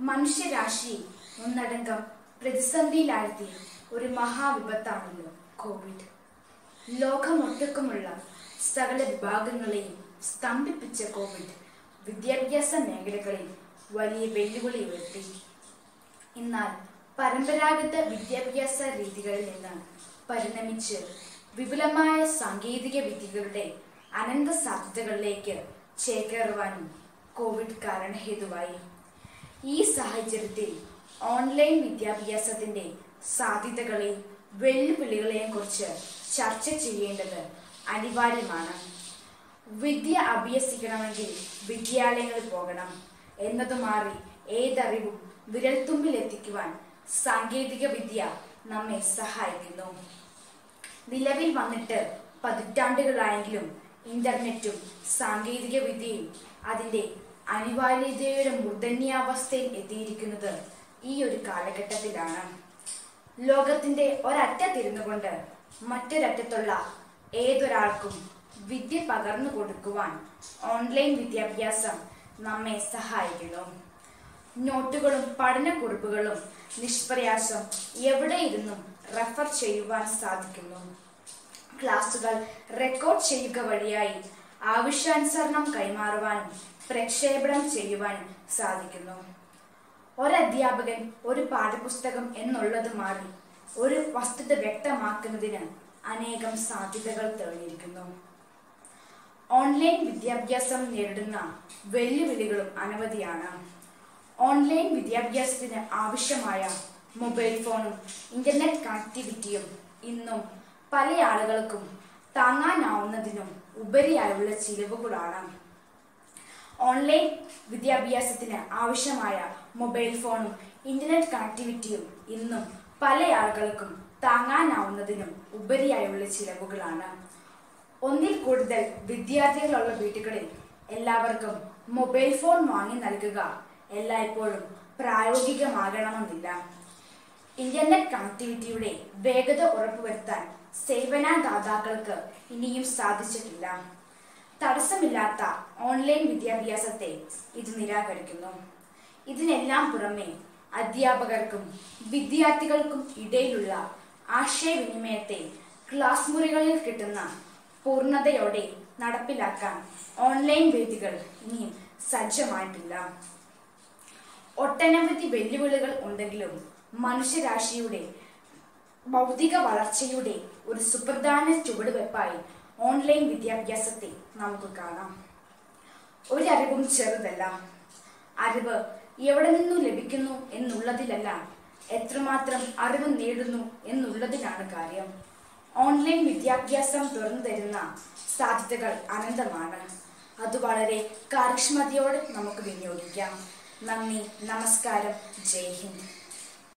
മനുഷ്യരാശി ഒന്നടങ്കം പ്രതിസന്ധിയിലാഴ്ത്തിയ ഒരു മഹാവിപത്താണല്ലോ കോവിഡ് ലോകമൊട്ടുക്കുമുള്ള സകല വിഭാഗങ്ങളെയും സ്തംഭിപ്പിച്ച കോവിഡ് വിദ്യാഭ്യാസ മേഖലകളിൽ വലിയ വെല്ലുവിളി ഉയർത്തി എന്നാൽ പരമ്പരാഗത വിദ്യാഭ്യാസ രീതികളിൽ നിന്ന് പരിണമിച്ച് വിപുലമായ സാങ്കേതിക വിദ്യകളുടെ അനന്ത സാധ്യതകളിലേക്ക് ചേക്കേറുവാനും കോവിഡ് കാരണഹേതുവായി ഈ സാഹചര്യത്തിൽ ഓൺലൈൻ വിദ്യാഭ്യാസത്തിന്റെ സാധ്യതകളെയും വെല്ലുവിളികളെയും കുറിച്ച് ചർച്ച ചെയ്യേണ്ടത് അനിവാര്യമാണ് വിദ്യ അഭ്യസിക്കണമെങ്കിൽ വിദ്യാലയങ്ങളിൽ പോകണം എന്നതു മാറി ഏതറിവും വിരൽത്തുമ്പിൽ എത്തിക്കുവാൻ സാങ്കേതിക വിദ്യ നമ്മെ സഹായിക്കുന്നു നിലവിൽ വന്നിട്ട് പതിറ്റാണ്ടുകളായെങ്കിലും ഇന്റർനെറ്റും സാങ്കേതിക വിദ്യയും അതിന്റെ അനിവാര്യതയുടെ മൂർധന്യാവസ്ഥയിൽ എത്തിയിരിക്കുന്നത് ഈ ഒരു കാലഘട്ടത്തിലാണ് ലോകത്തിന്റെ ഒരറ്റത്തിരുന്നു കൊണ്ട് മറ്റൊരറ്റത്തുള്ള ഏതൊരാൾക്കും വിദ്യ പകർന്നു കൊടുക്കുവാൻ ഓൺലൈൻ വിദ്യാഭ്യാസം നമ്മെ സഹായിക്കുന്നു നോട്ടുകളും പഠനക്കുറിപ്പുകളും നിഷ്പ്രയാസം എവിടെയിരുന്നും റെഫർ ചെയ്യുവാൻ സാധിക്കുന്നു ക്ലാസുകൾ റെക്കോർഡ് ചെയ്യുക വഴിയായി ആവശ്യാനുസരണം കൈമാറുവാനും പ്രക്ഷേപണം ചെയ്യുവാനും സാധിക്കുന്നു ഒരധ്യാപകൻ ഒരു പാഠപുസ്തകം എന്നുള്ളത് മാറി ഒരു വസ്തുത വ്യക്തമാക്കുന്നതിന് അനേകം സാധ്യതകൾ തെളിഞ്ഞിരിക്കുന്നു ഓൺലൈൻ വിദ്യാഭ്യാസം നേരിടുന്ന വെല്ലുവിളികളും അനവധിയാണ് ഓൺലൈൻ വിദ്യാഭ്യാസത്തിന് ആവശ്യമായ മൊബൈൽ ഫോണും ഇന്റർനെറ്റ് കണക്ടിവിറ്റിയും ഇന്നും പല ആളുകൾക്കും താങ്ങാനാവുന്നതിനും ഉപരിയായുള്ള ചിലവുകളാണ് ഓൺലൈൻ വിദ്യാഭ്യാസത്തിന് ആവശ്യമായ മൊബൈൽ ഫോണും ഇന്റർനെറ്റ് കണക്ടിവിറ്റിയും ഇന്നും പല ആളുകൾക്കും താങ്ങാനാവുന്നതിനും ഉപരിയായുള്ള ചിലവുകളാണ് ഒന്നിൽ കൂടുതൽ വിദ്യാർത്ഥികളുള്ള വീടുകളിൽ എല്ലാവർക്കും മൊബൈൽ ഫോൺ വാങ്ങി നൽകുക എല്ലായ്പ്പോഴും പ്രായോഗികമാകണമെന്നില്ല ഇന്റർനെറ്റ് കണക്ടിവിറ്റിയുടെ വേഗത ഉറപ്പുവരുത്താൻ സേവനദാതാക്കൾക്ക് ഇനിയും സാധിച്ചിട്ടില്ല തടസ്സമില്ലാത്ത ഓൺലൈൻ വിദ്യാഭ്യാസത്തെ ഇത് നിരാകരിക്കുന്നു ഇതിനെല്ലാം പുറമെ അധ്യാപകർക്കും വിദ്യാർത്ഥികൾക്കും ഇടയിലുള്ള ആശയവിനിമയത്തെ ക്ലാസ് മുറികളിൽ കിട്ടുന്ന പൂർണ്ണതയോടെ നടപ്പിലാക്കാൻ ഓൺലൈൻ വേദികൾ ഇനിയും സജ്ജമായിട്ടില്ല ഒട്ടനവധി വെല്ലുവിളികൾ ഉണ്ടെങ്കിലും മനുഷ്യരാശിയുടെ ഭൗതിക വളർച്ചയുടെ ഒരു സുപ്രധാന ചുവടുവെപ്പായി ഓൺലൈൻ വിദ്യാഭ്യാസത്തെ നമുക്ക് കാണാം ഒരറിവും ചെറുതല്ല അറിവ് എവിടെ നിന്നു ലഭിക്കുന്നു എന്നുള്ളതിലല്ല എത്രമാത്രം അറിവ് നേടുന്നു എന്നുള്ളതിലാണ് കാര്യം ഓൺലൈൻ വിദ്യാഭ്യാസം തുറന്നു തരുന്ന സാധ്യതകൾ അനന്തമാണ് അത് വളരെ കാര്യക്ഷമതയോടെ നമുക്ക് വിനിയോഗിക്കാം നന്ദി നമസ്കാരം ജയ് ഹിന്ദ്